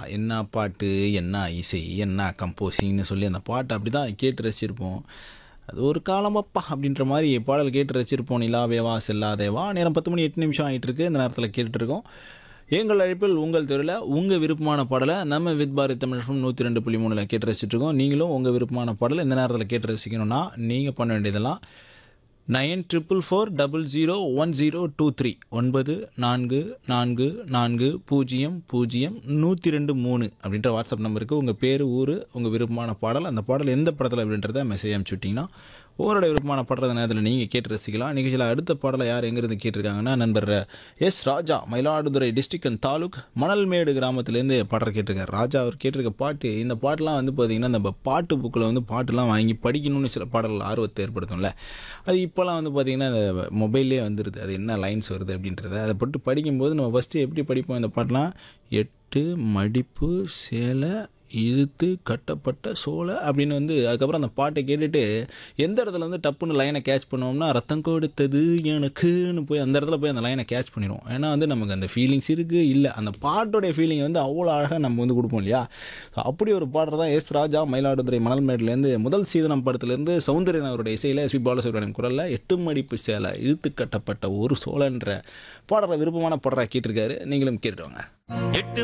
என்ன பாட்டு என்ன இசை என்ன கம்போசிங்னு சொல்லி அந்த பாட்டை அப்படி தான் கேட்டு ரசிச்சிருப்போம் அது ஒரு காலமப்பா அப்படின்ற மாதிரி பாடல் கேட்டு ரசிச்சிருப்போம் நிலாவேவா செல்லாதேவா நேரம் பத்து மணி எட்டு நிமிஷம் ஆகிட்டு இருக்கு இந்த நேரத்தில் கேட்டுட்ருக்கோம் எங்கள் அழைப்பில் உங்கள் தெருவில் உங்கள் விருப்பமான பாடலை நம்ம வித் பாரத் தமிழ் நூற்றி ரெண்டு புள்ளி மூணில் கேட்டு ரசிச்சிட்ருக்கோம் நீங்களும் உங்கள் விருப்பமான பாடலை இந்த நேரத்தில் கேட்டு ரசிக்கணும்னா நீங்கள் பண்ண வேண்டியதெல்லாம் nine triple four double zero one zero two three ஒன்பது நான்கு நான்கு நான்கு பூஜ்ஜியம் பூஜ்ஜியம் நூற்றி ரெண்டு மூணு அப்படின்ற வாட்ஸ்அப் நம்பருக்கு உங்கள் பேர் ஊர் உங்கள் விருப்பமான பாடல் அந்த பாடல் எந்த படத்தில் அப்படின்றத மெசேஜ் அனுப்பிச்சு விட்டிங்கன்னா உங்களோட விருப்பமான பாடுறத நேரத்தில் நீங்கள் கேட்டு ரசிக்கலாம் நிகழ்ச்சியில் அடுத்த பாடலை யார் எங்கேருந்து கேட்டிருக்காங்கன்னா நண்பர் S Raja Mayiladuthurai district and taluk Manalmedu கிராமத்துலேருந்து பாடல் கேட்டிருக்காரு ராஜா அவர் கேட்டிருக்க பாட்டு இந்த பாட்டெலாம் வந்து பார்த்திங்கன்னா நம்ம பாட்டு புக்கில் வந்து பாட்டுலாம் வாங்கி படிக்கணும்னு சில பாடல்கள் ஆர்வத்தை ஏற்படுத்தும்ல அது இப்போலாம் வந்து பார்த்திங்கன்னா இந்த மொபைல்லே வந்துடுது அது என்ன லைன்ஸ் வருது அப்படின்றத அதை போட்டு படிக்கும்போது நம்ம ஃபஸ்ட்டு எப்படி படிப்போம் இந்த பாட்டெலாம் எட்டு மடிப்பு சேலை இழுத்து கட்டப்பட்ட சோலை அப்படின்னு வந்து அதுக்கப்புறம் அந்த பாட்டை கேட்டுட்டு எந்த இடத்துல வந்து டப்புன்னு லைனை கேட்ச் பண்ணுவோம்னா ரத்தம் கொடுத்தது எனக்குன்னு போய் அந்த இடத்துல போய் அந்த லைனை கேட்ச் பண்ணிடுவோம் ஏன்னா வந்து நமக்கு அந்த ஃபீலிங்ஸ் இருக்குது இல்லை அந்த பாட்டோடைய ஃபீலிங் வந்து அவ்வளோ அழகாக நம்ம வந்து கொடுப்போம் இல்லையா ஸோ அப்படி ஒரு பாடல் தான் எஸ் ராஜா மயிலாடுதுறை மணல்மேட்லேருந்து முதல் சீதனம் படத்துலேருந்து சௌந்தரியன் அவருடைய இசையில் எஸ்பி பாலசுப்ரமணியம் குரலில் எட்டு மடிப்பு சேலை இழுத்து கட்டப்பட்ட ஒரு சோழன்ற பாடுற விருப்பமான பாடுறா கேட்டிருக்காரு நீங்களும் கேட்டுவாங்க எட்டு